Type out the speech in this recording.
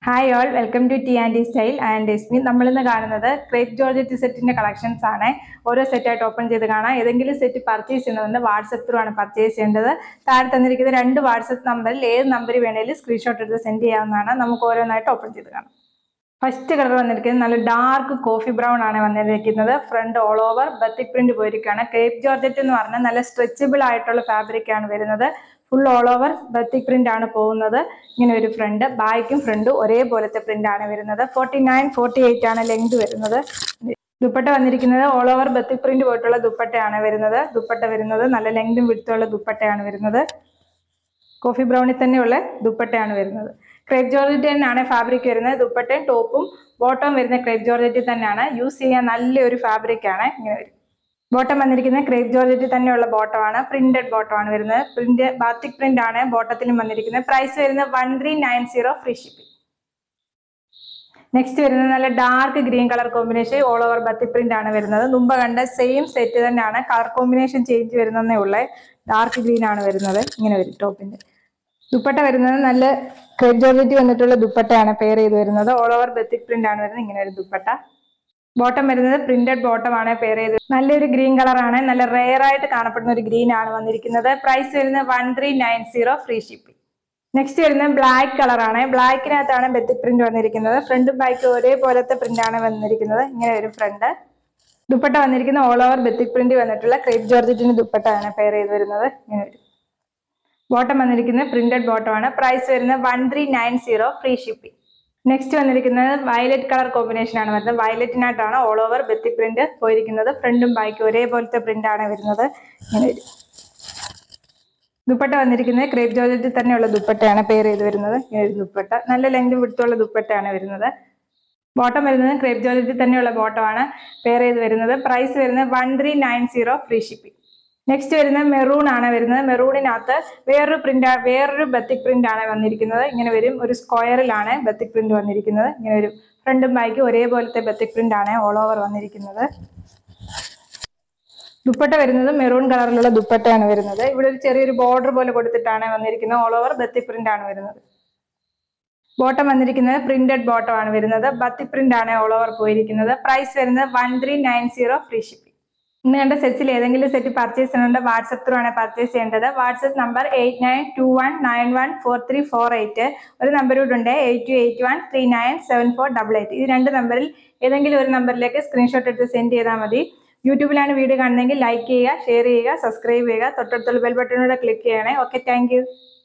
hi all welcome to T and style and Esmi നമ്മളിന്ന് കാണുന്നത് crepe georgette സെറ്റിന്റെ collections ആണ് ഓരോ സെറ്റായിട്ട് ഓപ്പൺ ചെയ്ത് കാണാം ഏതെങ്കിലും സെറ്റ് പർച്ചേസ് ചെയ്യുന്നതുകൊണ്ട് വാട്സപ്പ് ത്രൂ ആണ് പർച്ചേസ് ചെയ്യേണ്ടത് താഴെ തന്നിരിക്കുന്ന രണ്ട് വാട്സപ്പ് നമ്പറിൽ ഏത് നമ്പർ വേണേലും സ്ക്രീൻഷോട്ട് എടുത്ത് സെൻഡ് ചെയ്യാവുന്നതാണ് നമുക്ക് ഓരോന്നായിട്ട് ഓപ്പൺ ചെയ്ത് കാണാം ഫസ്റ്റ് കളർ വന്നിരിക്കുന്നത് നല്ല ഡാർക്ക് കോഫി ബ്രൗൺ ആണ് വന്നിരിക്കുന്നത് front all over batik print പോയിരിക്കുകയാണ് ക്രേപ്പ് ജോർജറ്റ് എന്ന് പറഞ്ഞാൽ നല്ല സ്ട്രെച്ചബിൾ ആയിട്ടുള്ള ഫാബ്രിക് ആണ് വരുന്നത് full all over batik print ആണ് പോകുന്നത് ഇങ്ങനെ ഒരു ഫ്രണ്ട് ബാക്കും ഫ്രണ്ടും ഒരേപോലത്തെ പ്രിന്റ് ആണ് വരുന്നത് ഫോർട്ടി നയൻ ഫോർട്ടി എയ്റ്റ് ആണ് ലെങ്ത് വരുന്നത് ദുപ്പട്ട വന്നിരിക്കുന്നത് ഓൾ ഓവർ ബത്തിക് പ്രിന്റ് പോയിട്ടുള്ള ദുപ്പട്ടയാണ് വരുന്നത് ദുപ്പട്ട വരുന്നത് നല്ല ലെങ്തും വിടുത്തുള്ള ദുപ്പട്ടയാണ് വരുന്നത് കോഫി ബ്രൗണിൽ തന്നെയുള്ള ദുപ്പട്ടയാണ് വരുന്നത് ക്രേപ്പ് ജോർജറ്റ് തന്നെയാണ് ഫാബ്രിക് വരുന്നത് ദുപ്പട്ടയും ടോപ്പും ബോട്ടം വരുന്ന ക്രേപ്പ് ജോർജറ്റ് തന്നെയാണ് യൂസ് ചെയ്യാൻ നല്ലൊരു ഫാബ്രിക് ആണ് ഇങ്ങനെ വരും ബോട്ടം വന്നിരിക്കുന്നത് ക്രേപ്പ് ജോർജറ്റ് തന്നെയുള്ള ബോട്ടമാണ് പ്രിന്റഡ് ബോട്ടമാണ് വരുന്നത് പ്രിന്റ് ബാത്തിക് പ്രിന്റ് ആണ് ബോട്ടത്തിലും വന്നിരിക്കുന്നത് പ്രൈസ് വരുന്നത് one three nine zero free shipping next വരുന്നത് നല്ല dark green colour combination all over batik print ആണ് വരുന്നത് മുമ്പ് കണ്ട സെയിം സെറ്റ് തന്നെയാണ് കളർ കോമ്പിനേഷൻ ചേഞ്ച് വരുന്നതേ ഉള്ളേ ഡാർക്ക് ഗ്രീൻ ആണ് വരുന്നത് ഇങ്ങനെ വരും ടോപ്പിന്റെ ദുപ്പട്ട വരുന്നത് നല്ല ക്രേപ്പ് ജോർജറ്റ് വന്നിട്ടുള്ള ദുപ്പട്ടയാണ് പെയർ ചെയ്ത് വരുന്നത് ഓൾ ഓവർ ബത്തിക് പ്രിന്റ് ആണ് വരുന്നത് ഇങ്ങനെ ഒരു ദുപ്പട്ട ബോട്ടം വരുന്നത് പ്രിന്റഡ് ബോട്ടം ആണ് പെയർ ചെയ്ത് നല്ലൊരു ഗ്രീൻ കളർ ആണ് നല്ല റെയർ ആയിട്ട് കാണപ്പെടുന്ന ഒരു ഗ്രീൻ ആണ് വന്നിരിക്കുന്നത് പ്രൈസ് വരുന്നത് one three nine zero free shipping next വരുന്നത് ബ്ലാക്ക് കളർ ആണ് ബ്ലാക്കിനകത്താണ് ബെത്തിക് പ്രിന്റ് വന്നിരിക്കുന്നത് ഫ്രണ്ടും ബാക്കും ഒരേപോലത്തെ പ്രിന്റ് ആണ് വന്നിരിക്കുന്നത് ഇങ്ങനെ ഒരു ഫ്രണ്ട് ദുപ്പട്ട വന്നിരിക്കുന്ന ഓൾ ഓവർ ബെത്തിക് പ്രിന്റ് വന്നിട്ടുള്ള ക്രേപ്പ് ജോർജറ്റിന്റെ ദുപ്പട്ടയാണ് പെയർ ചെയ്ത് വരുന്നത് ഇങ്ങനെ വരും ബോട്ടം വന്നിരിക്കുന്നത് പ്രിന്റഡ് ബോട്ടം ആണ് പ്രൈസ് വരുന്നത് one three nine zero free shipping next വന്നിരിക്കുന്നത് വയലറ്റ് കളർ കോമ്പിനേഷൻ ആണ് വരുന്നത് വയലറ്റിനായിട്ടാണ് ഓൾ ഓവർ ബെത്തി പ്രിന്റ് പോയിരിക്കുന്നത് ഫ്രണ്ടും ബാക്കും ഒരേപോലത്തെ പ്രിന്റ് ആണ് വരുന്നത് ഇങ്ങനെ വരും ദുപ്പട്ട വന്നിരിക്കുന്നത് ക്രേപ്പ് ജോർജറ്റിൽ തന്നെയുള്ള ദുപ്പട്ടയാണ് പെയർ ചെയ്ത് വരുന്നത് ഇങ്ങനെ ഒരു ദുപ്പട്ട നല്ല ലെങ്ത് വിടുത്തുള്ള ദുപ്പട്ടയാണ് വരുന്നത് ബോട്ടം വരുന്നത് ക്രേപ്പ് ജോർജറ്റിൽ തന്നെയുള്ള ബോട്ടമാണ് പെയർ ചെയ്ത് വരുന്നത് പ്രൈസ് വരുന്നത് one three nine zero free shipping next വരുന്നത് മെറൂൺ ആണ് വരുന്നത് മെറൂണിനകത്ത് വേറൊരു പ്രിന്റ് വേറൊരു ബത്തിക് പ്രിന്റ് ആണ് വന്നിരിക്കുന്നത് ഇങ്ങനെ വരും ഒരു സ്ക്വയറിലാണ് ബത്തിക് പ്രിന്റ് വന്നിരിക്കുന്നത് ഇങ്ങനെ ഒരു ഫ്രണ്ടും ബാക്കും ഒരേപോലത്തെ ബത്തിക് പ്രിന്റ് ആണ് ഓൾ ഓവർ വന്നിരിക്കുന്നത് ദുപ്പട്ട വരുന്നത് മെറൂൺ കളറിലുള്ള ദുപ്പട്ടയാണ് വരുന്നത് ഇവിടെ ഒരു ചെറിയൊരു ബോർഡർ പോലെ കൊടുത്തിട്ടാണ് വന്നിരിക്കുന്നത് ഓൾ ഓവർ ബത്തി പ്രിന്റ് ആണ് വരുന്നത് ബോട്ടം വന്നിരിക്കുന്നത് പ്രിന്റഡ് ബോട്ടം ആണ് വരുന്നത് ബത്തി പ്രിന്റ് ആണ് ഓൾ ഓവർ പോയിരിക്കുന്നത് പ്രൈസ് വരുന്നത് one three nine zero free shipping ഇന്ന് കണ്ട സെറ്റിൽ ഏതെങ്കിലും സെറ്റ് പർച്ചേസ് ചെയ്യുന്നുണ്ട് വാട്സപ്പ് ത്രൂ ആണ് പർച്ചേസ് ചെയ്യേണ്ടത് WhatsApp number eight nine two one nine one four three four eight ഒരു നമ്പർ കൂടെ ഉണ്ട് eight two eight one three nine seven four double eight ഈ രണ്ട് നമ്പറിൽ ഏതെങ്കിലും ഒരു നമ്പറിലേക്ക് സ്ക്രീൻഷോട്ട് എടുത്ത് സെൻഡ് ചെയ്താൽ മതി യൂട്യൂബിലാണ് വീഡിയോ കാണുന്നതെങ്കിൽ ലൈക്ക് ചെയ്യുക ഷെയർ ചെയ്യുക സബ്സ്ക്രൈബ് ചെയ്യുക തൊട്ടടുത്തുള്ള ബെൽ ബട്ടണിലൂടെ ക്ലിക്ക് ചെയ്യണേ ഓക്കെ താങ്ക്